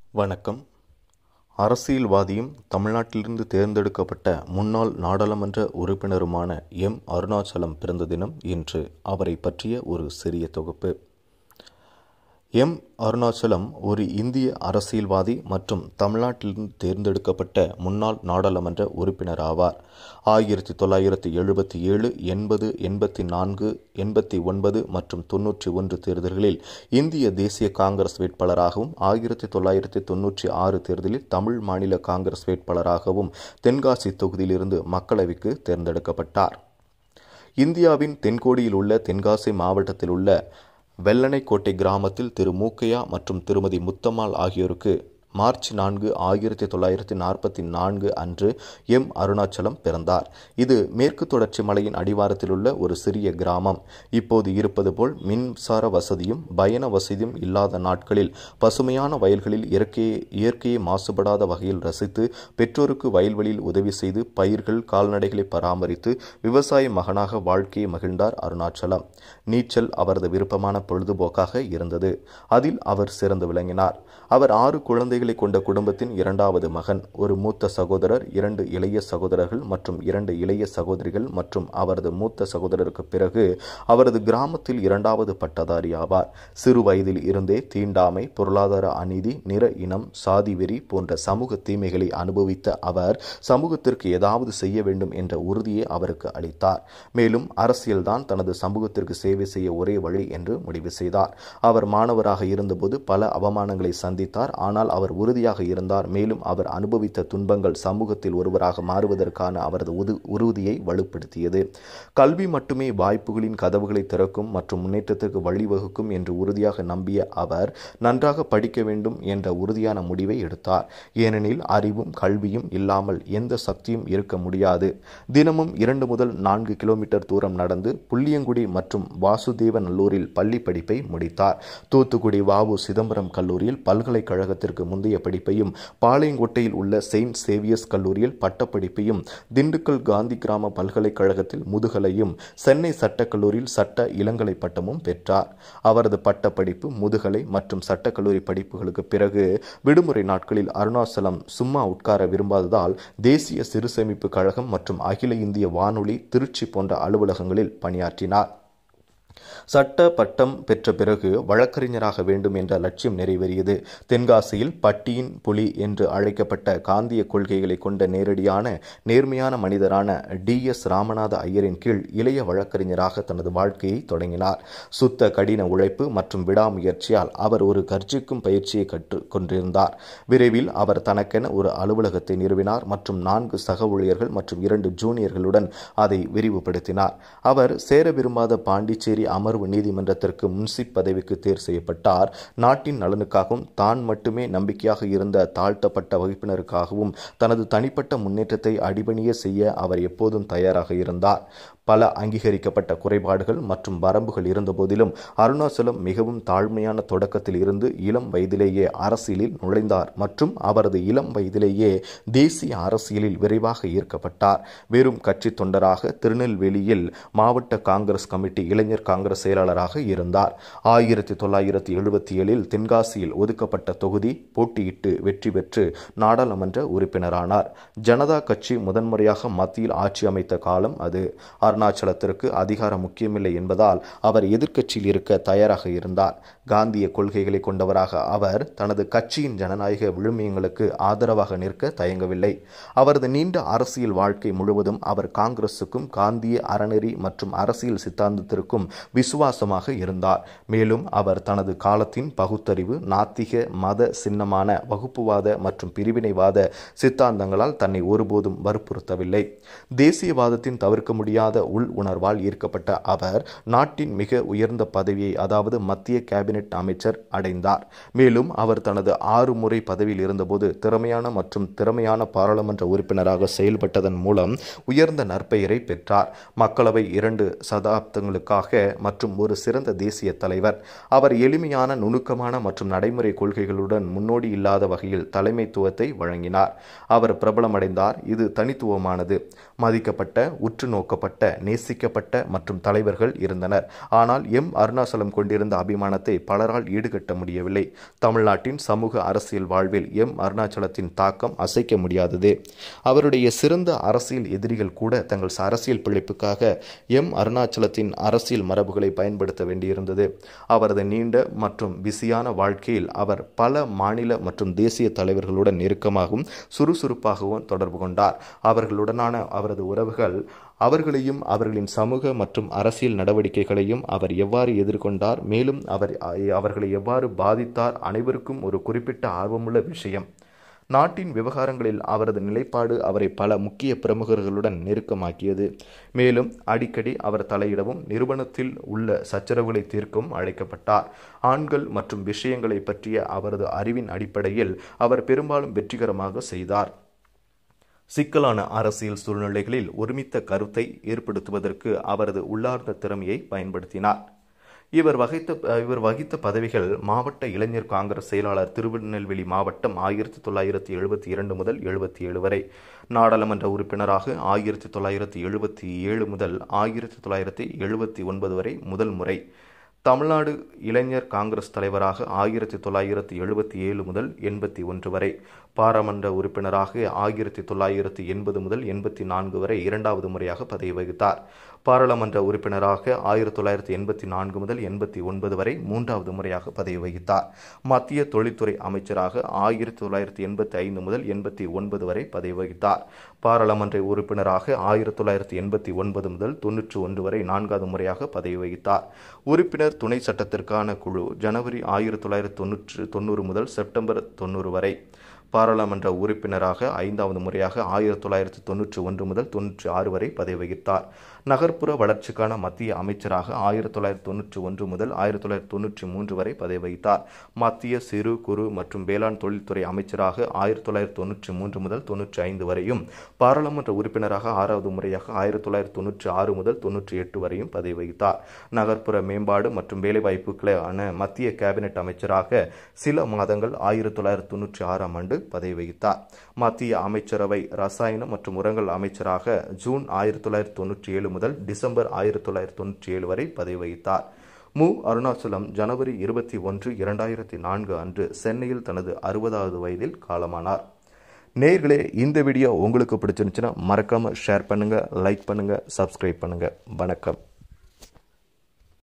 வணக்கம் அரசியல்வாதியும் தமிழ்நாட்டிலிருந்து தேர்ந்தெடுக்கப்பட்ட முன்னாள் நாடாளுமன்ற உறுப்பினருமான எம் அருணாச்சலம் பிறந்த தினம் இன்று அவரை பற்றிய ஒரு சிறிய தொகுப்பு எம் அருணாச்சலம் ஒரு இந்திய அரசியல்வாதி மற்றும் தமிழ்நாட்டிலிருந்து தேர்ந்தெடுக்கப்பட்ட முன்னாள் நாடாளுமன்ற உறுப்பினர் ஆவார் ஆயிரத்தி தொள்ளாயிரத்தி எழுபத்தி ஏழு எண்பது எண்பத்தி நான்கு எண்பத்தி ஒன்பது மற்றும் தொன்னூற்றி ஒன்று தேர்தல்களில் இந்திய தேசிய காங்கிரஸ் வேட்பாளராகவும் ஆயிரத்தி தொள்ளாயிரத்தி தொன்னூற்றி ஆறு தேர்தலில் தமிழ் மாநில காங்கிரஸ் வேட்பாளராகவும் தென்காசி தொகுதியிலிருந்து மக்களவைக்கு தேர்ந்தெடுக்கப்பட்டார் இந்தியாவின் தென்கோடியில் உள்ள தென்காசி மாவட்டத்தில் உள்ள வெள்ளனைக்கோட்டை கிராமத்தில் திரு மூக்கையா மற்றும் திருமதி முத்தம்மாள் ஆகியோருக்கு மார்ச் நான்கு ஆயிரத்தி தொள்ளாயிரத்தி நாற்பத்தி நான்கு அன்று எம் அருணாச்சலம் பிறந்தார் இது மேற்கு தொடர்ச்சி மலையின் அடிவாரத்தில் உள்ள ஒரு சிறிய கிராமம் இப்போது இருப்பது போல் மின்சார வசதியும் பயண வசதியும் இல்லாத நாட்களில் பசுமையான வயல்களில் இயற்கையை இயற்கையை மாசுபடாத வகையில் ரசித்து பெற்றோருக்கு வயல்வெளியில் உதவி செய்து பயிர்கள் கால்நடைகளை பராமரித்து விவசாய மகனாக வாழ்க்கையை மகிழ்ந்தார் அருணாச்சலம் நீச்சல் அவரது விருப்பமான பொழுதுபோக்காக இருந்தது அதில் அவர் சிறந்து விளங்கினார் அவர் ஆறு குழந்தைகளை கொண்ட குடும்பத்தின் இரண்டாவது மகன் ஒரு மூத்த சகோதரர் இரண்டு இளைய சகோதரர்கள் மற்றும் இரண்டு இளைய சகோதரிகள் மற்றும் அவரது மூத்த சகோதரருக்கு பிறகு அவரது கிராமத்தில் இரண்டாவது பட்டதாரி ஆவார் சிறு வயதில் இருந்தே தீண்டாமை பொருளாதார அநீதி நிற இனம் சாதி வெறி போன்ற சமூக தீமைகளை அனுபவித்த அவர் சமூகத்திற்கு ஏதாவது செய்ய வேண்டும் என்ற உறுதியை அவருக்கு அளித்தார் மேலும் அரசியல்தான் தனது சமூகத்திற்கு சேவை செய்ய ஒரே வழி என்று முடிவு செய்தார் அவர் மாணவராக இருந்தபோது பல அவமானங்களை சந்தித்தார் ஆனால் அவர் உறுதியாக இருந்தார் மேலும் அவர் அனுபவித்த துன்பங்கள் சமூகத்தில் ஒருவராக மாறுவதற்கான அவரது உது உறுதியை வலுப்படுத்தியது கல்வி மட்டுமே வாய்ப்புகளின் கதவுகளை திறக்கும் மற்றும் முன்னேற்றத்திற்கு வழிவகுக்கும் என்று உறுதியாக நம்பிய அவர் நன்றாக படிக்க வேண்டும் என்ற உறுதியான முடிவை எடுத்தார் ஏனெனில் அறிவும் கல்வியும் இல்லாமல் எந்த சக்தியும் இருக்க முடியாது தினமும் இரண்டு முதல் நான்கு கிலோமீட்டர் தூரம் நடந்து புள்ளியங்குடி மற்றும் வாசுதேவ நல்லூரில் பள்ளி படிப்பை முடித்தார் தூத்துக்குடி வாவு சிதம்பரம் கல்லூரியில் பல்கலைக்கழகத்திற்கு முந்தைய படிப்பையும் பாளையங்கோட்டையில் உள்ள செயின்ட் சேவியர்ஸ் கல்லூரியில் பட்டப்படிப்பையும் திண்டுக்கல் காந்தி கிராம பல்கலைக்கழகத்தில் முதுகலையும் சென்னை சட்டக்கல்லூரியில் சட்ட இளங்கலை பட்டமும் பெற்றார் அவரது பட்டப்படிப்பு முதுகலை மற்றும் சட்டக்கல்லூரி படிப்புகளுக்கு பிறகு விடுமுறை நாட்களில் அருணாச்சலம் சும்மா உட்கார விரும்பாததால் தேசிய சிறு சேமிப்பு கழகம் மற்றும் அகில இந்திய வானொலி திருச்சி போன்ற அலுவலகங்களில் பணியாற்றினார் சட்ட பட்டம் பெற்ற பிறகு வழக்கறிஞராக வேண்டும் என்ற லட்சியம் நிறைவேறியது தென்காசியில் பட்டியின் புலி என்று அழைக்கப்பட்ட காந்திய கொள்கைகளை கொண்ட நேரடியான நேர்மையான மனிதரான டி எஸ் ராமநாத ஐயரின் கீழ் இளைய வழக்கறிஞராக தனது வாழ்க்கையை தொடங்கினார் சுத்த கடின உழைப்பு மற்றும் விடாமுயற்சியால் அவர் ஒரு கர்ஜிக்கும் பயிற்சியை கற்று கொண்டிருந்தார் விரைவில் அவர் தனக்கென ஒரு அலுவலகத்தை நிறுவினார் மற்றும் நான்கு சக ஊழியர்கள் மற்றும் இரண்டு ஜூனியர்களுடன் அதை விரிவுபடுத்தினார் அவர் சேர விரும்பாத பாண்டிச்சேரி அமர்வு நீதிமன்றத்திற்கு முன்சிப் பதவிக்கு தேர்வு செய்யப்பட்டார் நாட்டின் நலனுக்காகவும் தான் மட்டுமே நம்பிக்கையாக இருந்த தாழ்த்தப்பட்ட வகுப்பினருக்காகவும் தனது தனிப்பட்ட முன்னேற்றத்தை அடிபணிய செய்ய அவர் எப்போதும் தயாராக இருந்தார் பல அங்கீகரிக்கப்பட்ட குறைபாடுகள் மற்றும் வரம்புகள் இருந்தபோதிலும் அருணாச்சலம் மிகவும் தாழ்மையான தொடக்கத்தில் இருந்து இளம் வயதிலேயே அரசியலில் நுழைந்தார் மற்றும் அவரது இளம் வயதிலேயே தேசிய அரசியலில் விரைவாக ஈர்க்கப்பட்டார் வெறும் கட்சி தொண்டராக திருநெல்வேலியில் மாவட்ட காங்கிரஸ் கமிட்டி இளைஞர் காங்கிரஸ் செயலாளராக இருந்தார் ஆயிரத்தி தொள்ளாயிரத்தி எழுபத்தி ஏழில் தென்காசியில் ஒதுக்கப்பட்ட தொகுதி போட்டியிட்டு வெற்றி பெற்று நாடாளுமன்ற உறுப்பினரானார் ஜனதா கட்சி முதன்முறையாக மத்தியில் ஆட்சி அமைத்த காலம் அது அருணாச்சலத்திற்கு அதிகாரம் முக்கியமில்லை என்பதால் அவர் எதிர்க்கட்சியில் இருக்க தயாராக இருந்தார் காந்திய கொள்கைகளை கொண்டவராக அவர் தனது கட்சியின் ஜனநாயக விழுமியங்களுக்கு ஆதரவாக நிற்க தயங்கவில்லை அவரது நீண்ட அரசியல் வாழ்க்கை முழுவதும் அவர் காங்கிரசுக்கும் காந்திய அறநெறி மற்றும் அரசியல் சித்தாந்தத்திற்கும் விசுவாசமாக இருந்தார் மேலும் அவர் தனது காலத்தின் பகுத்தறிவு நாத்திக மத சின்னமான வகுப்புவாத மற்றும் பிரிவினைவாத சித்தாந்தங்களால் தன்னை ஒருபோதும் வற்புறுத்தவில்லை தேசியவாதத்தின் தவிர்க்க முடியாத உள் உணர்வால் ஈர்க்கப்பட்ட அவர் நாட்டின் மிக உயர்ந்த பதவியை அதாவது மத்திய கேபினெட் அமைச்சர் அடைந்தார் மேலும் அவர் தனது ஆறு முறை பதவியில் இருந்தபோது திறமையான மற்றும் திறமையான பாராளுமன்ற உறுப்பினராக செயல்பட்டதன் மூலம் உயர்ந்த நற்பெயரை பெற்றார் மக்களவை இரண்டு சதாப்தங்களுக்காக மற்றும் ஒரு சிறந்த தேசிய தலைவர் அவர் எளிமையான நுணுக்கமான மற்றும் நடைமுறை கொள்கைகளுடன் முன்னோடி இல்லாத வகையில் தலைமைத்துவத்தை வழங்கினார் அவர் பிரபலமடைந்தார் இது தனித்துவமானது மதிக்கப்பட்ட உற்று நோக்கப்பட்ட நேசிக்கப்பட்ட மற்றும் தலைவர்கள் இருந்தனர் ஆனால் எம் அருணாச்சலம் கொண்டிருந்த அபிமானத்தை பலரால் ஈடுகட்ட முடியவில்லை தமிழ்நாட்டின் சமூக அரசியல் வாழ்வில் எம் அருணாச்சலத்தின் தாக்கம் அசைக்க முடியாதது அவருடைய சிறந்த அரசியல் எதிரிகள் கூட தங்கள் அரசியல் பிழைப்புக்காக எம் அருணாச்சலத்தின் அரசியல் மரபுகளை பயன்படுத்த வேண்டியிருந்தது அவரது நீண்ட மற்றும் பிஸியான வாழ்க்கையில் அவர் பல மாநில மற்றும் தேசிய தலைவர்களுடன் நெருக்கமாகவும் சுறுசுறுப்பாகவும் தொடர்பு கொண்டார் அவர்களுடனான அவரது உறவுகள் அவர்களையும் அவர்களின் சமூக மற்றும் அரசியல் நடவடிக்கைகளையும் அவர் எவ்வாறு எதிர்கொண்டார் மேலும் அவர் அவர்களை எவ்வாறு பாதித்தார் அனைவருக்கும் ஒரு குறிப்பிட்ட ஆர்வமுள்ள விஷயம் நாட்டின் விவகாரங்களில் அவரது நிலைப்பாடு அவரை பல முக்கிய பிரமுகர்களுடன் நெருக்கமாக்கியது மேலும் அடிக்கடி அவர் தலையிடவும் நிறுவனத்தில் உள்ள சச்சரவுகளை தீர்க்கவும் அழைக்கப்பட்டார் ஆண்கள் மற்றும் விஷயங்களை பற்றிய அவரது அறிவின் அடிப்படையில் அவர் பெரும்பாலும் வெற்றிகரமாக செய்தார் சிக்கலான அரசியல் சூழ்நிலைகளில் ஒருமித்த கருத்தை ஏற்படுத்துவதற்கு அவரது உள்ளார்ந்த திறமையை பயன்படுத்தினார் இவர் வகித்த இவர் வகித்த பதவிகள் மாவட்ட இளைஞர் காங்கிரஸ் செயலாளர் திருநெல்வேலி மாவட்டம் ஆயிரத்தி தொள்ளாயிரத்தி எழுபத்தி இரண்டு முதல் எழுபத்தி ஏழு வரை நாடாளுமன்ற உறுப்பினராக ஆயிரத்தி தொள்ளாயிரத்தி எழுபத்தி ஏழு முதல் ஆயிரத்தி தொள்ளாயிரத்தி எழுபத்தி ஒன்பது வரை முதல் முறை தமிழ்நாடு இளைஞர் காங்கிரஸ் தலைவராக ஆயிரத்தி தொள்ளாயிரத்தி எழுபத்தி ஏழு முதல் எண்பத்தி ஒன்று வரை பாராளுமன்ற உறுப்பினராக ஆயிரத்தி தொள்ளாயிரத்தி எண்பது முதல் எண்பத்தி நான்கு வரை இரண்டாவது முறையாக பதவி வகித்தார் பாராளுமன்ற உறுப்பினராக ஆயிரத்தி தொள்ளாயிரத்தி எண்பத்தி நான்கு முதல் எண்பத்தி ஒன்பது வரை மூன்றாவது முறையாக பதவி வகித்தார் மத்திய தொழில்துறை அமைச்சராக ஆயிரத்தி தொள்ளாயிரத்தி எண்பத்தி ஐந்து முதல் எண்பத்தி ஒன்பது வரை பதவி வகித்தார் பாராளுமன்ற உறுப்பினராக ஆயிரத்தி தொள்ளாயிரத்தி எண்பத்தி ஒன்பது முதல் தொன்னூற்றி ஒன்று வரை நான்காவது முறையாக பதவி வகித்தார் உறுப்பினர் துணை சட்டத்திற்கான குழு ஜனவரி ஆயிரத்தி தொள்ளாயிரத்தி தொன்னூற்று தொண்ணூறு முதல் செப்டம்பர் தொண்ணூறு வரை பாராளுமன்ற உறுப்பினராக ஐந்தாவது முறையாக ஆயிரத்தி தொள்ளாயிரத்தி தொன்னூற்றி ஒன்று முதல் தொன்னூற்றி ஆறு வரை பதவி வகித்தார் நகர்ப்புற வளர்ச்சிக்கான மத்திய அமைச்சராக ஆயிரத்தி தொள்ளாயிரத்தி தொன்னூற்றி ஒன்று முதல் ஆயிரத்தி தொள்ளாயிரத்தி தொன்னூற்றி மூன்று வரை பதவி வகித்தார் மத்திய சிறு குறு மற்றும் வேளாண் தொழில்துறை அமைச்சராக ஆயிரத்தி தொள்ளாயிரத்தி தொன்னூற்றி மூன்று முதல் தொன்னூற்றி ஐந்து வரையும் பாராளுமன்ற உறுப்பினராக ஆறாவது முறையாக ஆயிரத்தி தொள்ளாயிரத்தி தொன்னூற்றி ஆறு முதல் தொன்னூற்றி எட்டு வரையும் பதவி வகித்தார் நகர்ப்புற மேம்பாடு மற்றும் வேலைவாய்ப்புகளான மத்திய கேபினெட் அமைச்சராக சில மாதங்கள் ஆயிரத்தி தொள்ளாயிரத்தி தொன்னூற்றி ஆறாம் ஆண்டு பதவி வகித்தார் மத்திய அமைச்சரவை ரசாயனம் மற்றும் உரங்கள் அமைச்சராக ஜூன் ஆயிரத்தி தொள்ளாயிரத்தி தொன்னூற்றி ஏழு முதல் டிசம்பர் ஆயிரத்தி தொள்ளாயிரத்தி தொன்னூற்றி ஏழு வரை பதவி வகித்தார் மு அருணாச்சலம் ஜனவரி இருபத்தி ஒன்று இரண்டாயிரத்தி நான்கு அன்று சென்னையில் தனது அறுபதாவது வயதில் காலமானார் நேர்களே இந்த வீடியோ உங்களுக்கு பிடிச்சிருந்துச்சுன்னா மறக்காம ஷேர் பண்ணுங்க லைக் பண்ணுங்க சப்ஸ்கிரைப் பண்ணுங்க வணக்கம்